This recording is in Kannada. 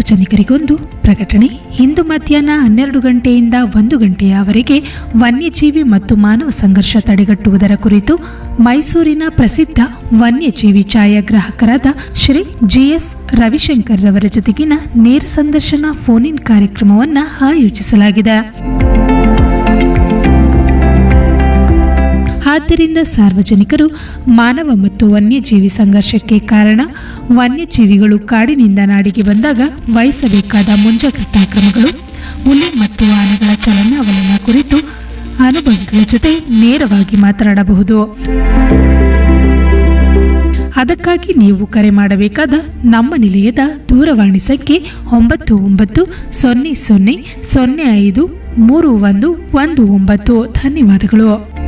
ಸಾರ್ವಜನಿಕರಿಗೊಂದು ಪ್ರಕಟಣೆ ಇಂದು ಮಧ್ಯಾಹ್ನ ಹನ್ನೆರಡು ಗಂಟೆಯಿಂದ ಒಂದು ಗಂಟೆಯವರೆಗೆ ವನ್ಯಜೀವಿ ಮತ್ತು ಮಾನವ ಸಂಘರ್ಷ ತಡೆಗಟ್ಟುವುದರ ಕುರಿತು ಮೈಸೂರಿನ ಪ್ರಸಿದ್ಧ ವನ್ಯಜೀವಿ ಛಾಯಾಗ್ರಾಹಕರಾದ ಶ್ರೀ ಜಿಎಸ್ ರವಿಶಂಕರ್ ರವರ ಜೊತೆಗಿನ ನೇರ ಸಂದರ್ಶನ ಫೋನ್ ಇನ್ ಕಾರ್ಯಕ್ರಮವನ್ನು ಆಯೋಜಿಸಲಾಗಿದೆ ಆದ್ದರಿಂದ ಸಾರ್ವಜನಿಕರು ಮಾನವ ಮತ್ತು ವನ್ಯಜೀವಿ ಸಂಘರ್ಷಕ್ಕೆ ಕಾರಣ ವನ್ಯಜೀವಿಗಳು ಕಾಡಿನಿಂದ ನಾಡಿಗೆ ಬಂದಾಗ ವಹಿಸಬೇಕಾದ ಮುಂಜಾಗ್ರತಾ ಕ್ರಮಗಳು ಹುಲಿ ಮತ್ತು ಆನೆಗಳ ಚಲನಾವಲನ ಕುರಿತು ಅನುಭವಿಗಳ ಜೊತೆ ನೇರವಾಗಿ ಮಾತನಾಡಬಹುದು ಅದಕ್ಕಾಗಿ ನೀವು ಕರೆ ಮಾಡಬೇಕಾದ ನಮ್ಮ ನಿಲಯದ ದೂರವಾಣಿ ಸಂಖ್ಯೆ ಒಂಬತ್ತು ಒಂಬತ್ತು ಸೊನ್ನೆ ಸೊನ್ನೆ ಸೊನ್ನೆ ಐದು ಮೂರು ಒಂದು ಒಂದು ಒಂಬತ್ತು ಧನ್ಯವಾದಗಳು